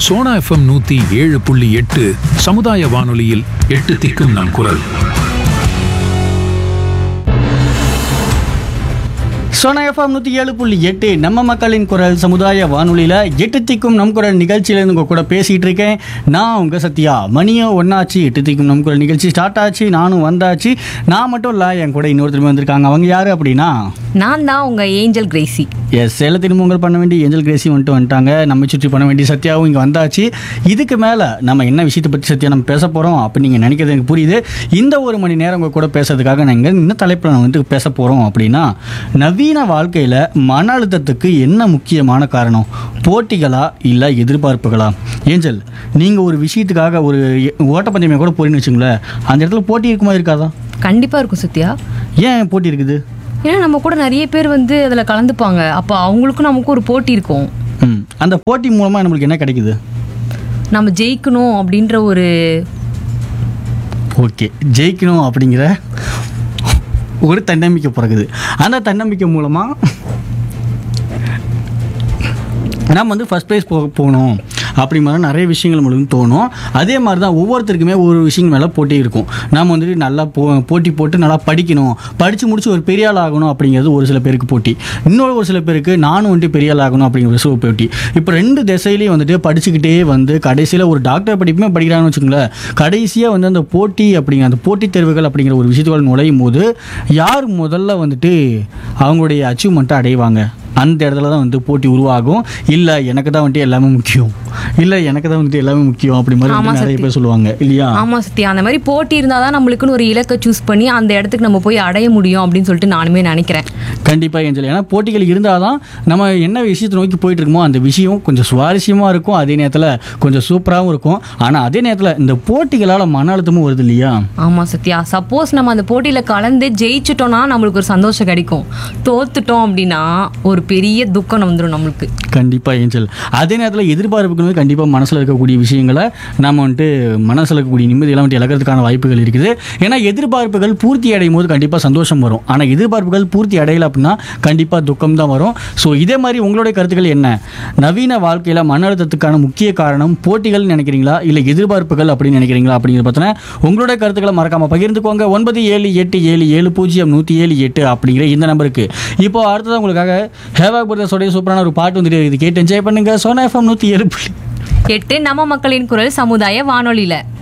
Sona FM நூத்தி ஏழு புள்ளி எட்டு சமுதாய வானொலியில் எட்டு திக்கும் நம் குரல் சோனா எஃப்எம் நூற்றி ஏழு புள்ளி எட்டு நம்ம மக்களின் குரல் சமுதாய வானொலியில் எட்டு திக்கும் நம் குரல் நிகழ்ச்சியிலேருந்து உங்கள் கூட பேசிகிட்டு இருக்கேன் நான் உங்கள் சத்யா மணியோ ஒன்றாச்சு எட்டு திக்கும் நம் குரல் நிகழ்ச்சி ஸ்டார்ட் ஆச்சு நானும் வந்தாச்சு நான் மட்டும் இல்லை என் கூட இன்னொருத்தருமே வந்திருக்காங்க அவங்க யார் அப்படின்னா நான் தான் உங்க ஏஞ்சல் கிரேசி எஸ் சேல திருமங்கல் பண்ண வேண்டிய ஏஞ்சல் கிரேசி வந்துட்டு வந்துட்டாங்க நம்ம சுற்றி பண்ண வேண்டிய சத்யாவும் இங்கே வந்தாச்சு இதுக்கு மேலே நம்ம என்ன விஷயத்தை பற்றி சத்யா நம்ம பேச போகிறோம் அப்படின்னு நீங்கள் நினைக்கிறது எனக்கு புரியுது இந்த ஒரு மணி நேரம் உங்கள் கூட பேசுறதுக்காக நாங்கள் இந்த தலைப்பில் நான் வந்து பேச போகிறோம் அப்படின்னா நவீன வாழ்க்கையில் மன அழுத்தத்துக்கு என்ன முக்கியமான காரணம் போட்டிகளா இல்லை எதிர்பார்ப்புகளா ஏஞ்சல் நீங்கள் ஒரு விஷயத்துக்காக ஒரு ஓட்டப்பந்தயமே கூட போறீங்கன்னு வச்சுங்களேன் அந்த இடத்துல போட்டி இருக்குமா இருக்காதா கண்டிப்பா இருக்கும் சத்யா ஏன் போட்டி இருக்குது ஏன்னா நம்ம கூட நிறைய பேர் வந்து அதுல கலந்துப்பாங்க அப்போ அவங்களுக்கும் நமக்கும் ஒரு போட்டி இருக்கும் ம் அந்த போட்டி மூலமாக நம்மளுக்கு என்ன கிடைக்குது நம்ம ஜெயிக்கணும் அப்படின்ற ஒரு ஓகே ஜெயிக்கணும் அப்படிங்கிற ஒரு தன்னம்பிக்கை பிறகுது அந்த தன்னம்பிக்கை மூலமாக நம்ம வந்து ஃபஸ்ட் ப்ரைஸ் போ போகணும் அப்படி மாதிரி நிறைய விஷயங்கள் நம்மளுக்கு தோணும் அதே மாதிரி தான் ஒவ்வொருத்தருக்குமே ஒரு விஷயம் மேலே போட்டி இருக்கும் நம்ம வந்துட்டு நல்லா போ போட்டி போட்டு நல்லா படிக்கணும் படித்து முடிச்சு ஒரு பெரிய ஆள் ஆகணும் அப்படிங்கிறது ஒரு சில பேருக்கு போட்டி இன்னொரு ஒரு சில பேருக்கு நானும் வந்துட்டு பெரிய ஆள் ஆகணும் அப்படிங்கிற ஒரு போட்டி இப்போ ரெண்டு திசையிலையும் வந்துட்டு படிச்சுக்கிட்டே வந்து கடைசியில் ஒரு டாக்டர் படிப்புமே படிக்கிறாங்கன்னு வச்சுக்கோங்களேன் கடைசியாக வந்து அந்த போட்டி அப்படிங்கிற அந்த போட்டித் தேர்வுகள் அப்படிங்கிற ஒரு விஷயத்துக்குள்ள நுழையும் போது யார் முதல்ல வந்துட்டு அவங்களுடைய அச்சீவ்மெண்ட்டை அடைவாங்க அந்த இடத்துல தான் வந்து போட்டி உருவாகும் இல்லை எனக்கு தான் வந்துட்டு எல்லாமே முக்கியம் இல்லை எனக்கு தான் வந்துட்டு எல்லாமே முக்கியம் அப்படி மாதிரி ஆமா வந்து நிறைய சக்தி. பேர் சொல்லுவாங்க இல்லையா ஆமா சத்யா அந்த மாதிரி போட்டி இருந்தாதான் நம்மளுக்குன்னு ஒரு இலக்கை சூஸ் பண்ணி அந்த இடத்துக்கு நம்ம போய் அடைய முடியும் அப்படின்னு சொல்லிட்டு நானுமே நினைக்கிறேன் கண்டிப்பாக ஏஞ்சல் ஏன்னா போட்டிகள் இருந்தால் தான் நம்ம என்ன விஷயத்தை நோக்கி போயிட்டு இருக்கோமோ அந்த விஷயம் கொஞ்சம் சுவாரஸ்யமாக இருக்கும் அதே நேரத்தில் கொஞ்சம் சூப்பராகவும் இருக்கும் ஆனால் அதே நேரத்தில் இந்த போட்டிகளால் மன அழுத்தமும் வருது இல்லையா ஆமா சத்யா சப்போஸ் நம்ம அந்த போட்டியில கலந்து ஜெயிச்சிட்டோம்னா நம்மளுக்கு ஒரு சந்தோஷம் கிடைக்கும் தோத்துட்டோம் அப்படின்னா ஒரு பெரிய துக்கம் வந்துடும் நம்மளுக்கு கண்டிப்பாக ஏஞ்சல் அதே நேரத்தில் எதிர்பார்ப்புகள் வந்து கண்டிப்பாக மனசில் இருக்கக்கூடிய விஷயங்களை நம்ம வந்துட்டு மனசில் இருக்கக்கூடிய நிம்மதியெல்லாம் வந்துட்டு இழக்கிறதுக்கான வாய்ப்புகள் இருக்குது ஏன்னா எதிர்பார்ப்புகள் பூர்த்தி அடையும் போது கண்டிப்பாக சந்தோஷம் வரும் ஆனால் எதிர்பார்ப்புகள் பூர்த்தி அடையலை அப்படின்னா கண்டிப்பாக துக்கம் தான் வரும் ஸோ இதே மாதிரி உங்களுடைய கருத்துக்கள் என்ன நவீன வாழ்க்கையில் மன அழுத்தத்துக்கான முக்கிய காரணம் போட்டிகள் நினைக்கிறீங்களா இல்லை எதிர்பார்ப்புகள் அப்படின்னு நினைக்கிறீங்களா அப்படிங்கிறத பார்த்தோன்னா உங்களுடைய கருத்துக்களை மறக்காமல் பகிர்ந்துக்கோங்க ஒன்பது ஏழு எட்டு ஏழு ஏழு பூஜ்ஜியம் நூற்றி ஏழு எட்டு அப்படிங்கிற இந்த நம்பருக்கு இப்போ அடுத்தது உங்களுக்காக ஹேவா பிரதர்ஸோடைய சூப்பரான ஒரு பாட்டு வந்துட்டு இது கேட்டு என்ஜாய் பண்ணுங்க சோனா எஃப்எம் நூற்றி ஏழு புள்ளி எட்டு நம்ம மக்களின் குரல் சமுதாய வானொலியில